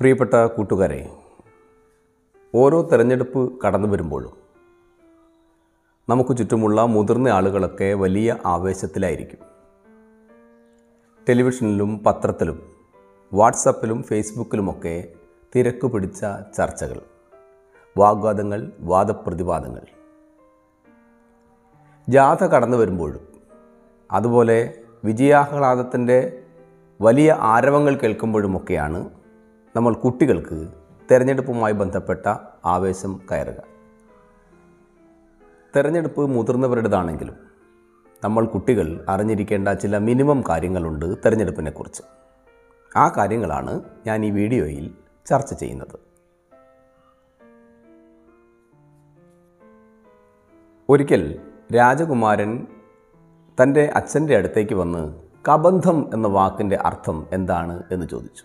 പ്രിയപ്പെട്ട കൂട്ടുകാരെ ഓരോ തെരഞ്ഞെടുപ്പ് കടന്നു വരുമ്പോഴും നമുക്ക് ചുറ്റുമുള്ള മുതിർന്ന ആളുകളൊക്കെ വലിയ ആവേശത്തിലായിരിക്കും ടെലിവിഷനിലും പത്രത്തിലും വാട്സപ്പിലും ഫേസ്ബുക്കിലുമൊക്കെ തിരക്ക് പിടിച്ച ചർച്ചകൾ വാഗ്വാദങ്ങൾ വാദപ്രതിവാദങ്ങൾ ജാഥ കടന്നു വരുമ്പോഴും അതുപോലെ വിജയാഹ്ലാദത്തിൻ്റെ വലിയ ആരവങ്ങൾ കേൾക്കുമ്പോഴുമൊക്കെയാണ് നമ്മൾ കുട്ടികൾക്ക് തെരഞ്ഞെടുപ്പുമായി ബന്ധപ്പെട്ട ആവേശം കയറുക തെരഞ്ഞെടുപ്പ് മുതിർന്നവരുടേതാണെങ്കിലും നമ്മൾ കുട്ടികൾ അറിഞ്ഞിരിക്കേണ്ട ചില മിനിമം കാര്യങ്ങളുണ്ട് തെരഞ്ഞെടുപ്പിനെക്കുറിച്ച് ആ കാര്യങ്ങളാണ് ഞാൻ ഈ വീഡിയോയിൽ ചർച്ച ചെയ്യുന്നത് ഒരിക്കൽ രാജകുമാരൻ തൻ്റെ അച്ഛൻ്റെ അടുത്തേക്ക് വന്ന് കബന്ധം എന്ന വാക്കിൻ്റെ അർത്ഥം എന്താണ് എന്ന് ചോദിച്ചു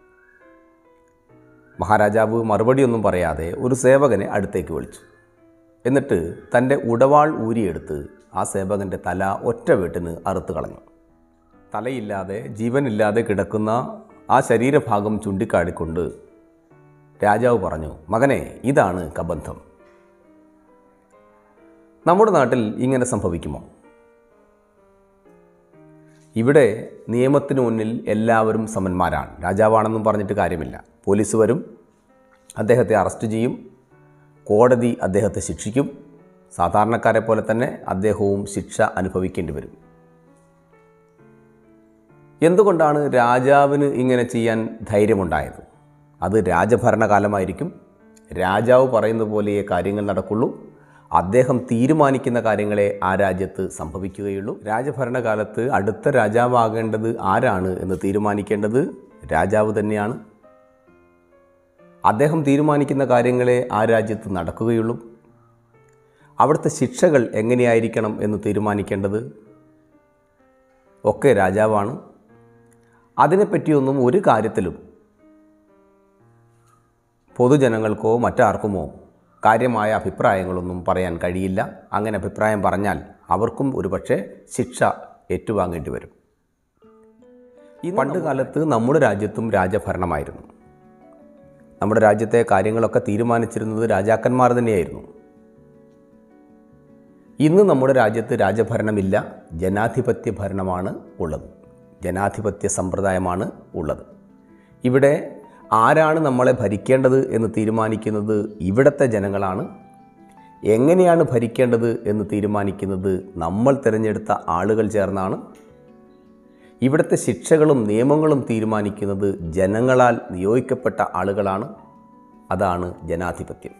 മഹാരാജാവ് മറുപടിയൊന്നും പറയാതെ ഒരു സേവകനെ അടുത്തേക്ക് വിളിച്ചു എന്നിട്ട് തൻ്റെ ഉടവാൾ ഊരിയെടുത്ത് ആ സേവകൻ്റെ തല ഒറ്റ വെട്ടിന് അറുത്ത് കളഞ്ഞു തലയില്ലാതെ ജീവനില്ലാതെ കിടക്കുന്ന ആ ശരീരഭാഗം ചൂണ്ടിക്കാടിക്കൊണ്ട് രാജാവ് പറഞ്ഞു മകനെ ഇതാണ് കബന്ധം നമ്മുടെ നാട്ടിൽ ഇങ്ങനെ സംഭവിക്കുമോ ഇവിടെ നിയമത്തിന് മുന്നിൽ എല്ലാവരും സമന്മാരാണ് രാജാവാണെന്നും പറഞ്ഞിട്ട് കാര്യമില്ല പോലീസ് വരും അദ്ദേഹത്തെ അറസ്റ്റ് ചെയ്യും കോടതി അദ്ദേഹത്തെ ശിക്ഷിക്കും സാധാരണക്കാരെ പോലെ തന്നെ അദ്ദേഹവും ശിക്ഷ അനുഭവിക്കേണ്ടി വരും എന്തുകൊണ്ടാണ് രാജാവിന് ഇങ്ങനെ ചെയ്യാൻ ധൈര്യമുണ്ടായത് അത് രാജഭരണകാലമായിരിക്കും രാജാവ് പറയുന്ന പോലെയേ കാര്യങ്ങൾ നടക്കുള്ളൂ അദ്ദേഹം തീരുമാനിക്കുന്ന കാര്യങ്ങളെ ആ രാജ്യത്ത് സംഭവിക്കുകയുള്ളൂ രാജഭരണകാലത്ത് അടുത്ത രാജാവാകേണ്ടത് ആരാണ് എന്ന് തീരുമാനിക്കേണ്ടത് രാജാവ് തന്നെയാണ് അദ്ദേഹം തീരുമാനിക്കുന്ന കാര്യങ്ങളെ ആ രാജ്യത്ത് നടക്കുകയുള്ളൂ അവിടുത്തെ ശിക്ഷകൾ എങ്ങനെയായിരിക്കണം എന്ന് തീരുമാനിക്കേണ്ടത് ഒക്കെ രാജാവാണ് അതിനെപ്പറ്റിയൊന്നും ഒരു കാര്യത്തിലും പൊതുജനങ്ങൾക്കോ മറ്റാർക്കുമോ കാര്യമായ അഭിപ്രായങ്ങളൊന്നും പറയാൻ കഴിയില്ല അങ്ങനെ അഭിപ്രായം പറഞ്ഞാൽ അവർക്കും ഒരുപക്ഷെ ശിക്ഷ ഏറ്റുവാങ്ങേണ്ടി വരും ഈ പണ്ട് കാലത്ത് നമ്മുടെ രാജ്യത്തും രാജഭരണമായിരുന്നു നമ്മുടെ രാജ്യത്തെ കാര്യങ്ങളൊക്കെ തീരുമാനിച്ചിരുന്നത് രാജാക്കന്മാർ തന്നെയായിരുന്നു ഇന്ന് നമ്മുടെ രാജ്യത്ത് രാജഭരണമില്ല ജനാധിപത്യ ഭരണമാണ് ഉള്ളത് ജനാധിപത്യ സമ്പ്രദായമാണ് ഉള്ളത് ഇവിടെ ആരാണ് നമ്മളെ ഭരിക്കേണ്ടത് എന്ന് തീരുമാനിക്കുന്നത് ഇവിടുത്തെ ജനങ്ങളാണ് എങ്ങനെയാണ് ഭരിക്കേണ്ടത് എന്ന് തീരുമാനിക്കുന്നത് നമ്മൾ തിരഞ്ഞെടുത്ത ആളുകൾ ചേർന്നാണ് ഇവിടുത്തെ ശിക്ഷകളും നിയമങ്ങളും തീരുമാനിക്കുന്നത് ജനങ്ങളാൽ നിയോഗിക്കപ്പെട്ട ആളുകളാണ് അതാണ് ജനാധിപത്യം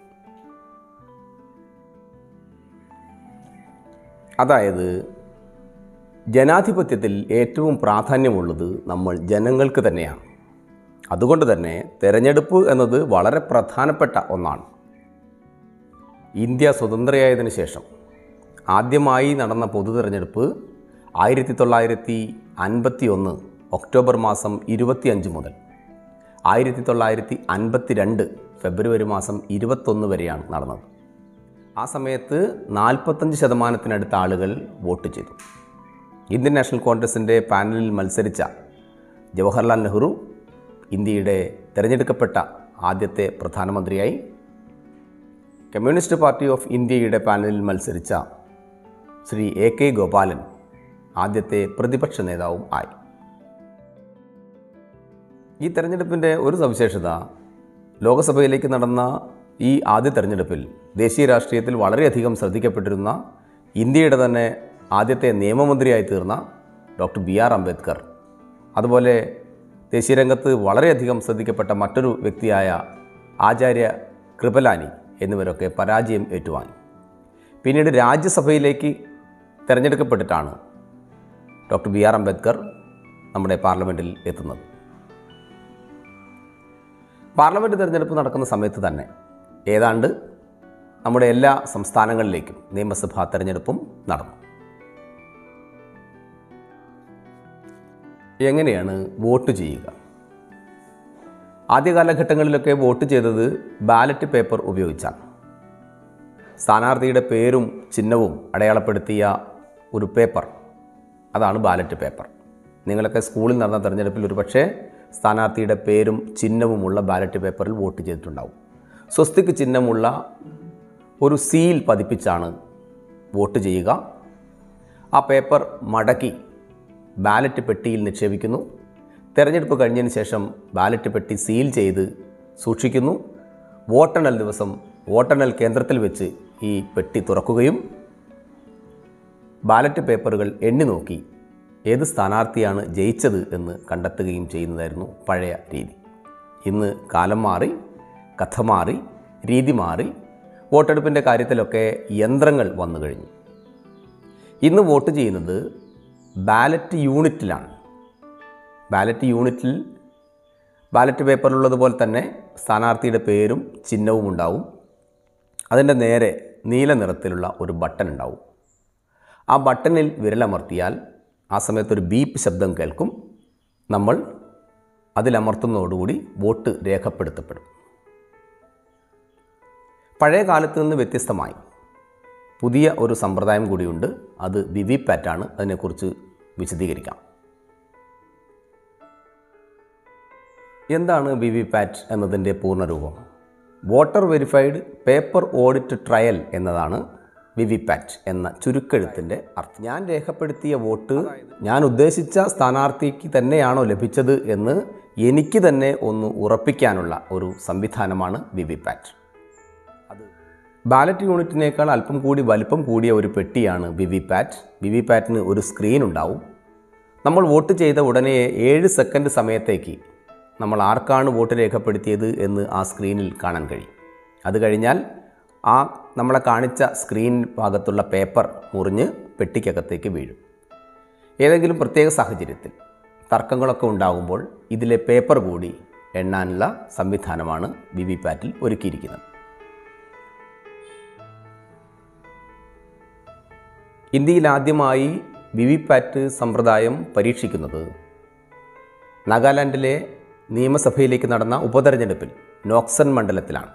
അതായത് ജനാധിപത്യത്തിൽ ഏറ്റവും പ്രാധാന്യമുള്ളത് നമ്മൾ ജനങ്ങൾക്ക് തന്നെയാണ് അതുകൊണ്ട് തന്നെ തെരഞ്ഞെടുപ്പ് എന്നത് വളരെ പ്രധാനപ്പെട്ട ഒന്നാണ് ഇന്ത്യ സ്വതന്ത്രയായതിനു ശേഷം ആദ്യമായി നടന്ന പൊതു തെരഞ്ഞെടുപ്പ് ആയിരത്തി തൊള്ളായിരത്തി അൻപത്തി ഒന്ന് ഒക്ടോബർ മാസം ഇരുപത്തിയഞ്ച് മുതൽ ആയിരത്തി തൊള്ളായിരത്തി അൻപത്തി രണ്ട് ഫെബ്രുവരി മാസം ഇരുപത്തൊന്ന് വരെയാണ് നടന്നത് ആ സമയത്ത് നാൽപ്പത്തഞ്ച് ശതമാനത്തിനടുത്ത ആളുകൾ വോട്ട് ചെയ്തു ഇന്ത്യൻ നാഷണൽ കോൺഗ്രസിൻ്റെ പാനലിൽ മത്സരിച്ച ജവഹർലാൽ നെഹ്റു ഇന്ത്യയുടെ തിരഞ്ഞെടുക്കപ്പെട്ട ആദ്യത്തെ പ്രധാനമന്ത്രിയായി കമ്മ്യൂണിസ്റ്റ് പാർട്ടി ഓഫ് ഇന്ത്യയുടെ പാനലിൽ മത്സരിച്ച ശ്രീ എ കെ ഗോപാലൻ ആദ്യത്തെ പ്രതിപക്ഷ നേതാവും ആയി ഈ തെരഞ്ഞെടുപ്പിൻ്റെ ഒരു സവിശേഷത ലോകസഭയിലേക്ക് നടന്ന ഈ ആദ്യ തെരഞ്ഞെടുപ്പിൽ ദേശീയ രാഷ്ട്രീയത്തിൽ വളരെയധികം ശ്രദ്ധിക്കപ്പെട്ടിരുന്ന ഇന്ത്യയുടെ തന്നെ ആദ്യത്തെ നിയമമന്ത്രിയായി തീർന്ന ഡോക്ടർ ബി ആർ അംബേദ്കർ അതുപോലെ ദേശീയ രംഗത്ത് വളരെയധികം ശ്രദ്ധിക്കപ്പെട്ട മറ്റൊരു വ്യക്തിയായ ആചാര്യ കൃപലാനി എന്നിവരൊക്കെ പരാജയം ഏറ്റുവാങ്ങി പിന്നീട് രാജ്യസഭയിലേക്ക് തിരഞ്ഞെടുക്കപ്പെട്ടിട്ടാണ് ഡോക്ടർ ബി ആർ അംബേദ്കർ നമ്മുടെ പാർലമെൻറ്റിൽ എത്തുന്നത് പാർലമെൻറ്റ് തിരഞ്ഞെടുപ്പ് നടക്കുന്ന സമയത്ത് തന്നെ ഏതാണ്ട് നമ്മുടെ എല്ലാ സംസ്ഥാനങ്ങളിലേക്കും നിയമസഭാ തെരഞ്ഞെടുപ്പും നടന്നു എങ്ങനെയാണ് വോട്ട് ചെയ്യുക ആദ്യ കാലഘട്ടങ്ങളിലൊക്കെ വോട്ട് ചെയ്തത് ബാലറ്റ് പേപ്പർ ഉപയോഗിച്ചാണ് സ്ഥാനാർത്ഥിയുടെ പേരും ചിഹ്നവും അടയാളപ്പെടുത്തിയ ഒരു പേപ്പർ അതാണ് ബാലറ്റ് പേപ്പർ നിങ്ങളൊക്കെ സ്കൂളിൽ നടന്ന തെരഞ്ഞെടുപ്പിൽ ഒരു പക്ഷേ സ്ഥാനാർത്ഥിയുടെ പേരും ചിഹ്നവുമുള്ള ബാലറ്റ് പേപ്പറിൽ വോട്ട് ചെയ്തിട്ടുണ്ടാവും സ്വസ്തിക്ക് ചിഹ്നമുള്ള ഒരു സീൽ പതിപ്പിച്ചാണ് വോട്ട് ചെയ്യുക ആ പേപ്പർ മടക്കി ബാലറ്റ് പെട്ടിയിൽ നിക്ഷേപിക്കുന്നു തെരഞ്ഞെടുപ്പ് കഴിഞ്ഞതിന് ശേഷം ബാലറ്റ് പെട്ടി സീൽ ചെയ്ത് സൂക്ഷിക്കുന്നു വോട്ടെണ്ണൽ ദിവസം വോട്ടെണ്ണൽ കേന്ദ്രത്തിൽ വെച്ച് ഈ പെട്ടി തുറക്കുകയും ബാലറ്റ് പേപ്പറുകൾ എണ്ണി നോക്കി ഏത് സ്ഥാനാർത്ഥിയാണ് ജയിച്ചത് എന്ന് കണ്ടെത്തുകയും ചെയ്യുന്നതായിരുന്നു പഴയ രീതി ഇന്ന് കാലം മാറി കഥ മാറി രീതി മാറി വോട്ടെടുപ്പിൻ്റെ കാര്യത്തിലൊക്കെ യന്ത്രങ്ങൾ വന്നു കഴിഞ്ഞു ഇന്ന് വോട്ട് ചെയ്യുന്നത് ബാലറ്റ് യൂണിറ്റിലാണ് ബാലറ്റ് യൂണിറ്റിൽ ബാലറ്റ് പേപ്പറിലുള്ളതുപോലെ തന്നെ സ്ഥാനാർത്ഥിയുടെ പേരും ചിഹ്നവും ഉണ്ടാവും അതിൻ്റെ നേരെ നീല നിറത്തിലുള്ള ഒരു ബട്ടൺ ഉണ്ടാവും ആ ബട്ടണിൽ വിരലമർത്തിയാൽ ആ സമയത്തൊരു ബീപ്പ് ശബ്ദം കേൾക്കും നമ്മൾ അതിലമർത്തുന്നതോടുകൂടി വോട്ട് രേഖപ്പെടുത്തപ്പെടും പഴയ കാലത്ത് നിന്ന് വ്യത്യസ്തമായി പുതിയ ഒരു സമ്പ്രദായം കൂടിയുണ്ട് അത് വി വി പാറ്റാണ് അതിനെക്കുറിച്ച് വിശദീകരിക്കാം എന്താണ് വി വി പാറ്റ് എന്നതിൻ്റെ പൂർണ്ണരൂപം voter verified paper audit trail എന്നതാണ് വി വി പാറ്റ് എന്ന ചുരുക്കെഴുത്തിൻ്റെ അർത്ഥം ഞാൻ രേഖപ്പെടുത്തിയ വോട്ട് ഞാൻ ഉദ്ദേശിച്ച സ്ഥാനാർത്ഥിക്ക് തന്നെയാണോ ലഭിച്ചത് എന്ന് എനിക്ക് തന്നെ ഒന്ന് ഉറപ്പിക്കാനുള്ള ഒരു സംവിധാനമാണ് വി വി പാറ്റ് അത് ബാലറ്റ് യൂണിറ്റിനേക്കാൾ അല്പം കൂടി വലിപ്പം കൂടിയ ഒരു പെട്ടിയാണ് V V PAT V V പാറ്റിന് ഒരു സ്ക്രീൻ ഉണ്ടാവും നമ്മൾ വോട്ട് ചെയ്ത ഉടനെ ഏഴ് സെക്കൻഡ് സമയത്തേക്ക് നമ്മൾ ആർക്കാണ് വോട്ട് രേഖപ്പെടുത്തിയത് എന്ന് ആ സ്ക്രീനിൽ കാണാൻ കഴിയും അത് കഴിഞ്ഞാൽ ആ നമ്മളെ കാണിച്ച സ്ക്രീൻ ഭാഗത്തുള്ള പേപ്പർ മുറിഞ്ഞ് പെട്ടിക്കകത്തേക്ക് വീഴും ഏതെങ്കിലും പ്രത്യേക സാഹചര്യത്തിൽ തർക്കങ്ങളൊക്കെ ഉണ്ടാകുമ്പോൾ ഇതിലെ പേപ്പർ കൂടി എണ്ണാനുള്ള സംവിധാനമാണ് വി വി പാറ്റിൽ ഒരുക്കിയിരിക്കുന്നത് ഇന്ത്യയിൽ ആദ്യമായി വി വി പാറ്റ് സമ്പ്രദായം പരീക്ഷിക്കുന്നത് നാഗാലാൻഡിലെ നിയമസഭയിലേക്ക് നടന്ന ഉപതെരഞ്ഞെടുപ്പിൽ നോക്സൺ മണ്ഡലത്തിലാണ്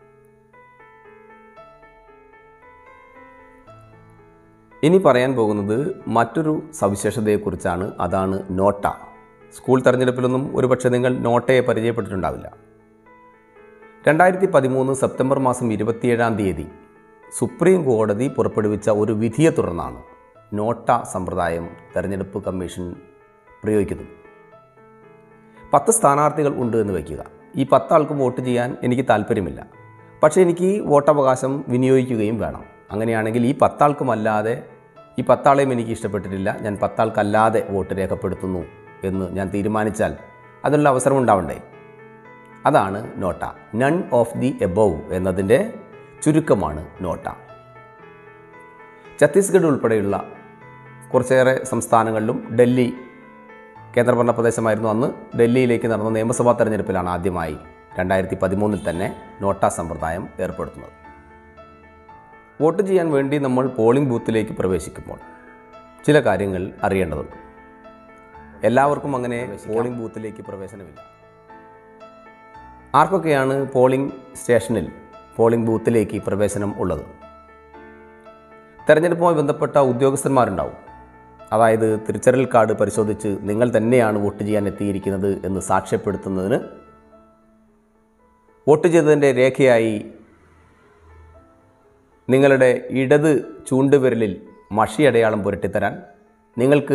ഇനി പറയാൻ പോകുന്നത് മറ്റൊരു സവിശേഷതയെക്കുറിച്ചാണ് അതാണ് നോട്ട സ്കൂൾ തെരഞ്ഞെടുപ്പിലൊന്നും ഒരുപക്ഷെ നിങ്ങൾ നോട്ടയെ പരിചയപ്പെട്ടിട്ടുണ്ടാവില്ല രണ്ടായിരത്തി പതിമൂന്ന് സെപ്റ്റംബർ മാസം ഇരുപത്തിയേഴാം തീയതി സുപ്രീം കോടതി പുറപ്പെടുവിച്ച ഒരു വിധിയെ തുടർന്നാണ് നോട്ട സമ്പ്രദായം തെരഞ്ഞെടുപ്പ് കമ്മീഷൻ പ്രയോഗിക്കുന്നത് പത്ത് സ്ഥാനാർത്ഥികൾ ഉണ്ട് എന്ന് വയ്ക്കുക ഈ പത്താൾക്കും വോട്ട് ചെയ്യാൻ എനിക്ക് താല്പര്യമില്ല പക്ഷേ എനിക്ക് വോട്ടവകാശം വിനിയോഗിക്കുകയും വേണം അങ്ങനെയാണെങ്കിൽ ഈ പത്താൾക്കുമല്ലാതെ ഈ പത്താളെയും എനിക്ക് ഇഷ്ടപ്പെട്ടിട്ടില്ല ഞാൻ പത്താൾക്കല്ലാതെ വോട്ട് രേഖപ്പെടുത്തുന്നു എന്ന് ഞാൻ തീരുമാനിച്ചാൽ അതിനുള്ള അവസരം ഉണ്ടാവണ്ടേ അതാണ് NOTA none of the above എന്നതിൻ്റെ ചുരുക്കമാണ് നോട്ട ഛത്തീസ്ഗഡ് ഉൾപ്പെടെയുള്ള കുറച്ചേറെ സംസ്ഥാനങ്ങളിലും ഡൽഹി കേന്ദ്രഭരണ പ്രദേശമായിരുന്നു അന്ന് ഡൽഹിയിലേക്ക് നടന്ന നിയമസഭാ തെരഞ്ഞെടുപ്പിലാണ് ആദ്യമായി രണ്ടായിരത്തി പതിമൂന്നിൽ തന്നെ നോട്ട സമ്പ്രദായം ഏർപ്പെടുത്തുന്നത് വോട്ട് ചെയ്യാൻ വേണ്ടി നമ്മൾ പോളിംഗ് ബൂത്തിലേക്ക് പ്രവേശിക്കുമ്പോൾ ചില കാര്യങ്ങൾ അറിയേണ്ടതുണ്ട് എല്ലാവർക്കും അങ്ങനെ പോളിംഗ് ബൂത്തിലേക്ക് പ്രവേശനമില്ല ആർക്കൊക്കെയാണ് പോളിംഗ് സ്റ്റേഷനിൽ പോളിംഗ് ബൂത്തിലേക്ക് പ്രവേശനം ഉള്ളത് തെരഞ്ഞെടുപ്പുമായി ബന്ധപ്പെട്ട ഉദ്യോഗസ്ഥന്മാരുണ്ടാവും അതായത് തിരിച്ചറിയൽ കാർഡ് പരിശോധിച്ച് നിങ്ങൾ തന്നെയാണ് വോട്ട് ചെയ്യാൻ എത്തിയിരിക്കുന്നത് എന്ന് സാക്ഷ്യപ്പെടുത്തുന്നതിന് വോട്ട് ചെയ്തതിൻ്റെ രേഖയായി നിങ്ങളുടെ ഇടത് ചൂണ്ടുവിരലിൽ മഷി അടയാളം പുരട്ടിത്തരാൻ നിങ്ങൾക്ക്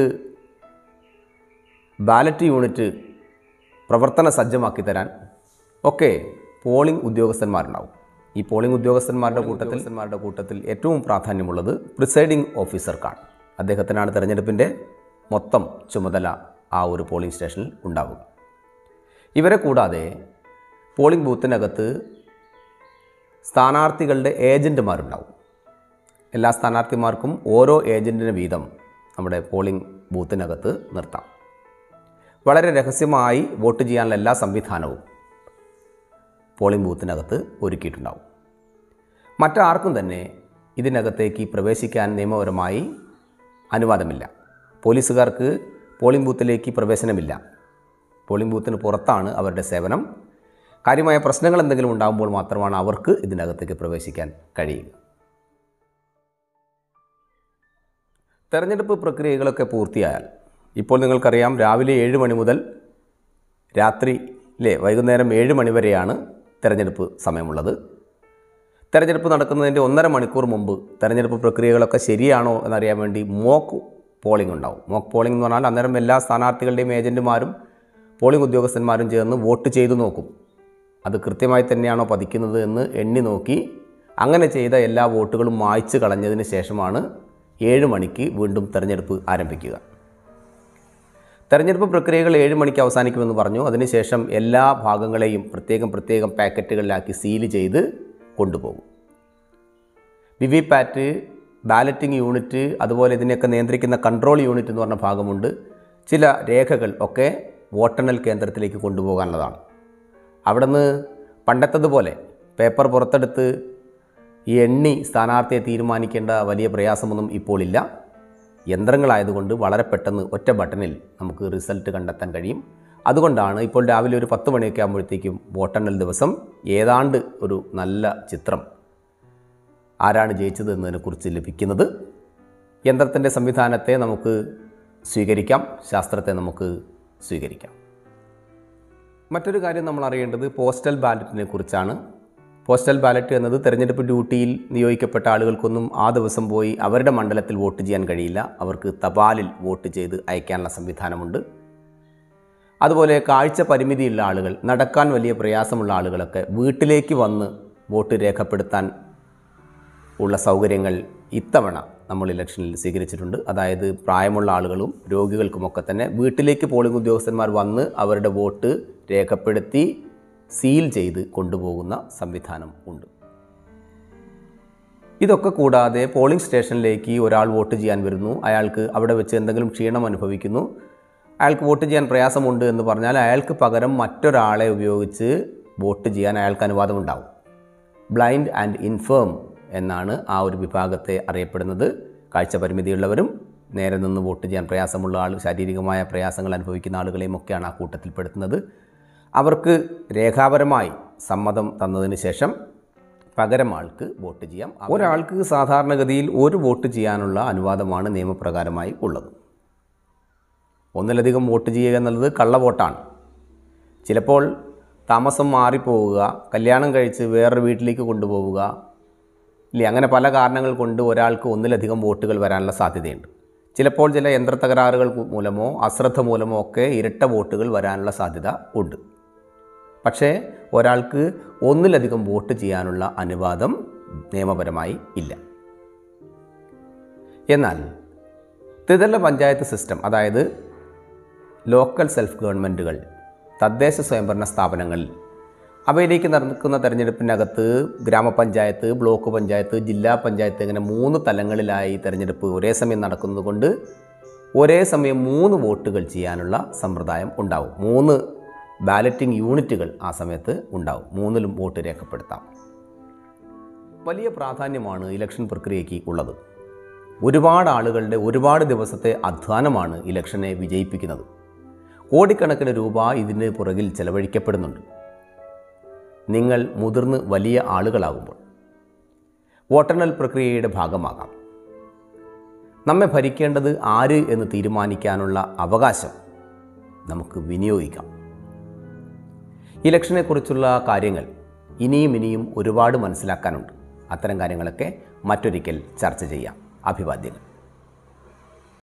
ബാലറ്റ് യൂണിറ്റ് പ്രവർത്തന സജ്ജമാക്കി തരാൻ ഒക്കെ പോളിംഗ് ഉദ്യോഗസ്ഥന്മാരുണ്ടാവും ഈ പോളിംഗ് ഉദ്യോഗസ്ഥന്മാരുടെ കൂട്ടത്തിൽ ഉദ്യോഗസ്ഥന്മാരുടെ കൂട്ടത്തിൽ ഏറ്റവും പ്രാധാന്യമുള്ളത് പ്രിസൈഡിംഗ് ഓഫീസർക്കാണ് അദ്ദേഹത്തിനാണ് തെരഞ്ഞെടുപ്പിൻ്റെ മൊത്തം ചുമതല ആ ഒരു പോളിംഗ് സ്റ്റേഷനിൽ ഉണ്ടാവുക ഇവരെ കൂടാതെ പോളിംഗ് ബൂത്തിനകത്ത് സ്ഥാനാർത്ഥികളുടെ ഏജൻറ്റുമാരുണ്ടാവും എല്ലാ സ്ഥാനാർത്ഥിമാർക്കും ഓരോ ഏജൻറ്റിന് വീതം നമ്മുടെ പോളിംഗ് ബൂത്തിനകത്ത് നിർത്താം വളരെ രഹസ്യമായി വോട്ട് ചെയ്യാനുള്ള എല്ലാ സംവിധാനവും പോളിംഗ് ബൂത്തിനകത്ത് ഒരുക്കിയിട്ടുണ്ടാവും മറ്റാർക്കും തന്നെ ഇതിനകത്തേക്ക് പ്രവേശിക്കാൻ നിയമപരമായി അനുവാദമില്ല പോലീസുകാർക്ക് പോളിംഗ് ബൂത്തിലേക്ക് പ്രവേശനമില്ല പോളിംഗ് ബൂത്തിന് പുറത്താണ് അവരുടെ സേവനം കാര്യമായ പ്രശ്നങ്ങൾ എന്തെങ്കിലും ഉണ്ടാകുമ്പോൾ മാത്രമാണ് അവർക്ക് ഇതിനകത്തേക്ക് പ്രവേശിക്കാൻ കഴിയുക തെരഞ്ഞെടുപ്പ് പ്രക്രിയകളൊക്കെ പൂർത്തിയായാൽ ഇപ്പോൾ നിങ്ങൾക്കറിയാം രാവിലെ ഏഴ് മണി മുതൽ രാത്രിയിലെ വൈകുന്നേരം ഏഴ് മണി വരെയാണ് തെരഞ്ഞെടുപ്പ് സമയമുള്ളത് തെരഞ്ഞെടുപ്പ് നടക്കുന്നതിൻ്റെ ഒന്നര മണിക്കൂർ മുമ്പ് തെരഞ്ഞെടുപ്പ് പ്രക്രിയകളൊക്കെ ശരിയാണോ എന്നറിയാൻ വേണ്ടി മോക്ക് പോളിംഗ് ഉണ്ടാവും മോക്ക് പോളിംഗ് എന്ന് പറഞ്ഞാൽ അന്നേരം എല്ലാ സ്ഥാനാർത്ഥികളുടെയും ഏജൻറ്റുമാരും പോളിംഗ് ഉദ്യോഗസ്ഥന്മാരും ചേർന്ന് വോട്ട് ചെയ്തു നോക്കും അത് കൃത്യമായി തന്നെയാണോ പതിക്കുന്നത് എന്ന് എണ്ണി നോക്കി അങ്ങനെ ചെയ്ത എല്ലാ വോട്ടുകളും മായ്ച്ചു കളഞ്ഞതിന് ശേഷമാണ് ഏഴ് മണിക്ക് വീണ്ടും തെരഞ്ഞെടുപ്പ് ആരംഭിക്കുക തെരഞ്ഞെടുപ്പ് പ്രക്രിയകൾ ഏഴ് മണിക്ക് അവസാനിക്കുമെന്ന് പറഞ്ഞു അതിനുശേഷം എല്ലാ ഭാഗങ്ങളെയും പ്രത്യേകം പ്രത്യേകം പാക്കറ്റുകളിലാക്കി സീല് ചെയ്ത് കൊണ്ടുപോകും V V PAT balloting unit അതുപോലെ ഇതിനെയൊക്കെ നിയന്ത്രിക്കുന്ന കൺട്രോൾ യൂണിറ്റ് എന്ന് പറഞ്ഞ ഭാഗമുണ്ട് ചില രേഖകൾ ഒക്കെ വോട്ടെണ്ണൽ കേന്ദ്രത്തിലേക്ക് കൊണ്ടുപോകാനുള്ളതാണ് അവിടുന്ന് പണ്ടത്തതുപോലെ പേപ്പർ പുറത്തെടുത്ത് ഈ എണ്ണി സ്ഥാനാർത്ഥിയെ തീരുമാനിക്കേണ്ട വലിയ പ്രയാസമൊന്നും ഇപ്പോൾ ഇല്ല യന്ത്രങ്ങളായതുകൊണ്ട് വളരെ പെട്ടെന്ന് ഒറ്റ ബട്ടണിൽ നമുക്ക് റിസൾട്ട് കണ്ടെത്താൻ കഴിയും അതുകൊണ്ടാണ് ഇപ്പോൾ രാവിലെ ഒരു പത്ത് മണിയൊക്കെ ആകുമ്പോഴത്തേക്കും വോട്ടെണ്ണൽ ദിവസം ഏതാണ്ട് ഒരു നല്ല ചിത്രം ആരാണ് ജയിച്ചത് എന്നതിനെക്കുറിച്ച് ലഭിക്കുന്നത് യന്ത്രത്തിൻ്റെ സംവിധാനത്തെ നമുക്ക് സ്വീകരിക്കാം ശാസ്ത്രത്തെ നമുക്ക് സ്വീകരിക്കാം മറ്റൊരു കാര്യം നമ്മൾ അറിയേണ്ടത് പോസ്റ്റൽ ബാലറ്റിനെ കുറിച്ചാണ് പോസ്റ്റൽ ബാലറ്റ് എന്നത് തെരഞ്ഞെടുപ്പ് ഡ്യൂട്ടിയിൽ നിയോഗിക്കപ്പെട്ട ആളുകൾക്കൊന്നും ആ ദിവസം പോയി അവരുടെ മണ്ഡലത്തിൽ വോട്ട് ചെയ്യാൻ കഴിയില്ല അവർക്ക് തപാലിൽ വോട്ട് ചെയ്ത് അയക്കാനുള്ള സംവിധാനമുണ്ട് അതുപോലെ കാഴ്ച പരിമിതിയുള്ള ആളുകൾ നടക്കാൻ വലിയ പ്രയാസമുള്ള ആളുകളൊക്കെ വീട്ടിലേക്ക് വന്ന് വോട്ട് രേഖപ്പെടുത്താൻ ഉള്ള സൗകര്യങ്ങൾ ഇത്തവണ നമ്മൾ ഇലക്ഷനിൽ സ്വീകരിച്ചിട്ടുണ്ട് അതായത് പ്രായമുള്ള ആളുകളും രോഗികൾക്കുമൊക്കെ തന്നെ വീട്ടിലേക്ക് പോളിംഗ് ഉദ്യോഗസ്ഥന്മാർ വന്ന് അവരുടെ വോട്ട് രേഖപ്പെടുത്തി സീൽ ചെയ്ത് കൊണ്ടുപോകുന്ന സംവിധാനം ഉണ്ട് ഇതൊക്കെ കൂടാതെ പോളിംഗ് സ്റ്റേഷനിലേക്ക് ഒരാൾ വോട്ട് ചെയ്യാൻ വരുന്നു അയാൾക്ക് അവിടെ വെച്ച് എന്തെങ്കിലും ക്ഷീണം അനുഭവിക്കുന്നു അയാൾക്ക് വോട്ട് ചെയ്യാൻ പ്രയാസമുണ്ട് എന്ന് പറഞ്ഞാൽ അയാൾക്ക് പകരം മറ്റൊരാളെ ഉപയോഗിച്ച് വോട്ട് ചെയ്യാൻ അയാൾക്ക് അനുവാദമുണ്ടാവും ബ്ലൈൻഡ് ആൻഡ് ഇൻഫേം എന്നാണ് ആ ഒരു വിഭാഗത്തെ അറിയപ്പെടുന്നത് കാഴ്ച പരിമിതിയുള്ളവരും നേരെ നിന്ന് വോട്ട് ചെയ്യാൻ പ്രയാസമുള്ള ആൾ ശാരീരികമായ പ്രയാസങ്ങൾ അനുഭവിക്കുന്ന ആളുകളെയും ഒക്കെയാണ് ആ കൂട്ടത്തിൽപ്പെടുത്തുന്നത് അവർക്ക് രേഖാപരമായി സമ്മതം തന്നതിന് ശേഷം പകരം ആൾക്ക് വോട്ട് ചെയ്യാം ഒരാൾക്ക് സാധാരണഗതിയിൽ ഒരു വോട്ട് ചെയ്യാനുള്ള അനുവാദമാണ് നിയമപ്രകാരമായി ഉള്ളത് ഒന്നിലധികം വോട്ട് ചെയ്യുക എന്നുള്ളത് കള്ള വോട്ടാണ് ചിലപ്പോൾ താമസം മാറിപ്പോവുക കല്യാണം കഴിച്ച് വേറൊരു വീട്ടിലേക്ക് കൊണ്ടുപോവുക ഇല്ലേ അങ്ങനെ പല കാരണങ്ങൾ കൊണ്ട് ഒരാൾക്ക് ഒന്നിലധികം വോട്ടുകൾ വരാനുള്ള സാധ്യതയുണ്ട് ചിലപ്പോൾ ചില യന്ത്ര തകരാറുകൾ മൂലമോ അശ്രദ്ധ മൂലമോ ഒക്കെ ഇരട്ട വോട്ടുകൾ വരാനുള്ള സാധ്യത ഉണ്ട് പക്ഷേ ഒരാൾക്ക് ഒന്നിലധികം വോട്ട് ചെയ്യാനുള്ള അനുവാദം നിയമപരമായി ഇല്ല എന്നാൽ ത്രിതല പഞ്ചായത്ത് സിസ്റ്റം അതായത് ലോക്കൽ സെൽഫ് ഗവൺമെൻറ്റുകൾ തദ്ദേശ സ്വയംഭരണ സ്ഥാപനങ്ങളിൽ അവയിലേക്ക് നടക്കുന്ന തെരഞ്ഞെടുപ്പിനകത്ത് ഗ്രാമപഞ്ചായത്ത് ബ്ലോക്ക് പഞ്ചായത്ത് ജില്ലാ പഞ്ചായത്ത് ഇങ്ങനെ മൂന്ന് തലങ്ങളിലായി തെരഞ്ഞെടുപ്പ് ഒരേ സമയം നടക്കുന്നതുകൊണ്ട് ഒരേ സമയം മൂന്ന് വോട്ടുകൾ ചെയ്യാനുള്ള സമ്പ്രദായം ഉണ്ടാവും മൂന്ന് ബാലറ്റിംഗ് യൂണിറ്റുകൾ ആ സമയത്ത് ഉണ്ടാവും മൂന്നിലും വോട്ട് രേഖപ്പെടുത്താം വലിയ പ്രാധാന്യമാണ് ഇലക്ഷൻ പ്രക്രിയയ്ക്ക് ഉള്ളത് ഒരുപാട് ആളുകളുടെ ഒരുപാട് ദിവസത്തെ അധ്വാനമാണ് ഇലക്ഷനെ വിജയിപ്പിക്കുന്നത് കോടിക്കണക്കിന് രൂപ ഇതിന് പുറകിൽ ചെലവഴിക്കപ്പെടുന്നുണ്ട് നിങ്ങൾ മുതിർന്ന് വലിയ ആളുകളാകുമ്പോൾ വോട്ടെണ്ണൽ പ്രക്രിയയുടെ ഭാഗമാകാം നമ്മെ ഭരിക്കേണ്ടത് ആര് എന്ന് തീരുമാനിക്കാനുള്ള അവകാശം നമുക്ക് വിനിയോഗിക്കാം ഇലക്ഷനെക്കുറിച്ചുള്ള കാര്യങ്ങൾ ഇനിയും ഇനിയും ഒരുപാട് മനസ്സിലാക്കാനുണ്ട് അത്തരം കാര്യങ്ങളൊക്കെ മറ്റൊരിക്കൽ ചർച്ച ചെയ്യാം അഭിവാദ്യങ്ങൾ